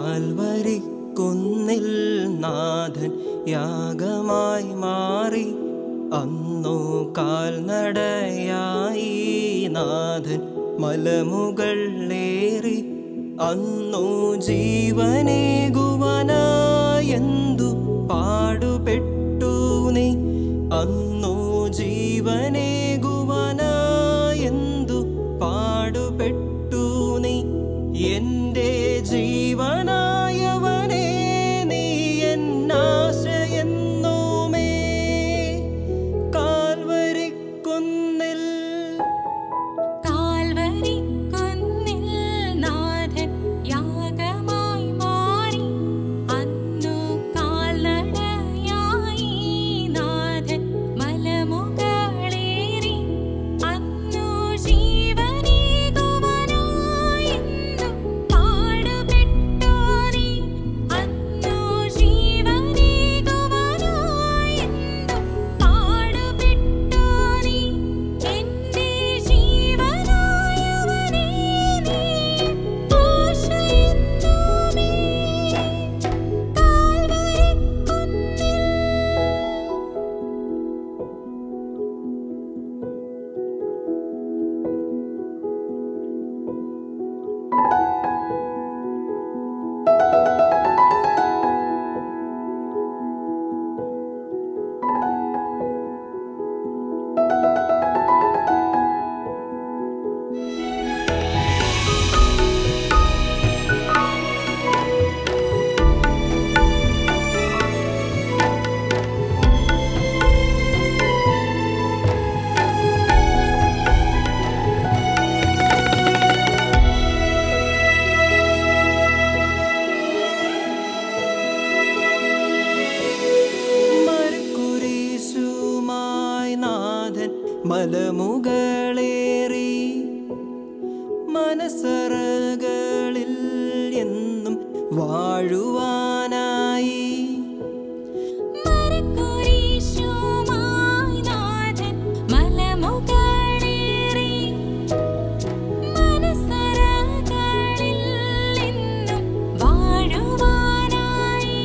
Calvary കുന്നിൽ നാഥൻ യാഗമായി മാറി അന്നു കാൽനടയായി നാഥൻ മലമുകളേറി അന്നു ജീവനേകുവനായെന്തു പാടുപെട്ടു നീ അന്നു ജീവനേകുവനായെന്തു പാടുപെട്ടു നീ എന്റെ ജീവനായവനേ നീ എന്നാശയെന്നുമേ കാൽവരിക്കുന്നിൽ കാൽവരി കുന്നിൽ നാഥൻ യാഗമായി മാറി അന്നു കാൽനടയായി നാഥൻ മലമുകളേറി അന്നു ജീവനേകുവനായി എന്നും പാടുപെട്ടു നീ അന്നു ജീവനേകുവനായി എന്നും പാടുപെട്ടു നീ എന്റെ ജീവനായവനേ നീ ആശയെന്നുമേ കാൽവരിക്കുന്നിൽ മരക്കുരിശുമായി നാഥൻ മലമുകളേറി മനസറകളിൽ എന്നും വാഴുവാനായി മരക്കുരിശുമായി നാഥൻ മലമുകളേറി മനസ്സറകളിൽ എന്നും വാഴുവാനായി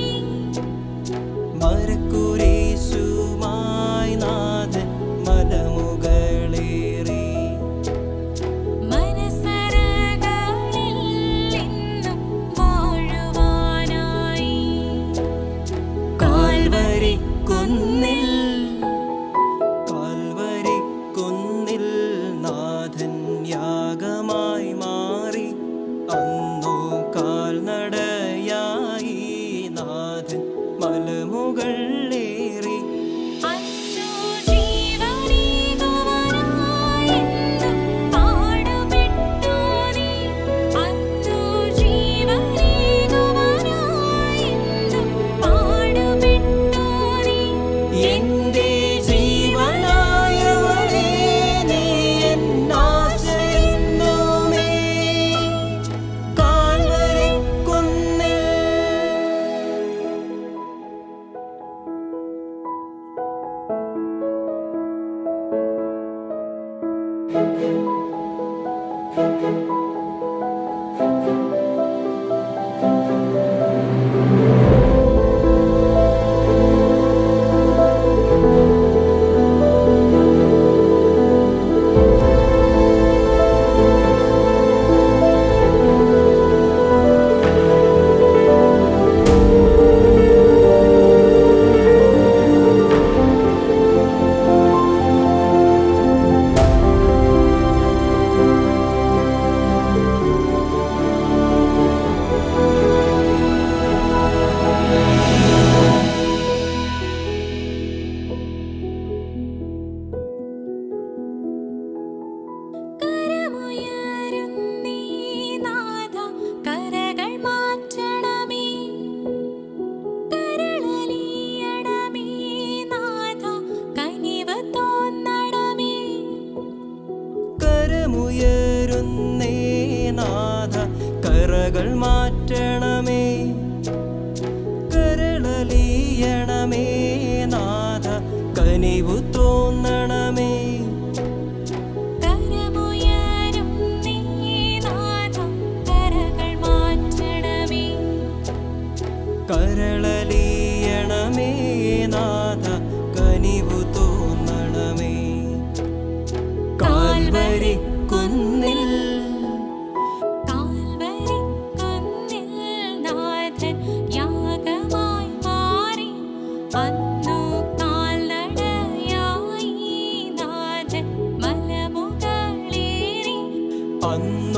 മരക്കുരിശുമായി നാഥൻ മലമുകളേറി മനസ്സറകളിൽ എന്നും വാഴുവാനായി കാൽവരി കുന്നിൽ കാൽവരി കുന്നിൽ നാഥൻ യാഗമായി മാറി അന്നു കാൽനടയായി നാഥൻ മലമുകളേറി അന്നു ജീവനേകുവനായി എന്നും പാടുപെട്ടു നീ അന്നു ജീവനേകുവനായി എന്നും പാടുപെട്ടു നീ എന്റെ ജീവനായവനേ നീ എന്നാശയെന്നുമേ കാൽവരി കുന്നിൽ കരമുയരുന്നീ നാഥ കരകൾ മാറ്റണമേ കരളലിയണമേ നാഥ കനിവ് തോന്നണമേ കരമുയരുന്നേ നാഥ കരകൾ മാറ്റണമേ കരളലിയണമേ നാഥ കനിവു തോന്നണമേ കരമുയരുന്നീ നാഥ കരകൾ മാറ്റണമേ കാൽവരി കുന്നിൽ കാൽവരി കുന്നിൽ നാഥൻ യാഗമായി മാറി അന്നു കാൽനടയായി നാഥൻ മലമുകളേറി അന്നു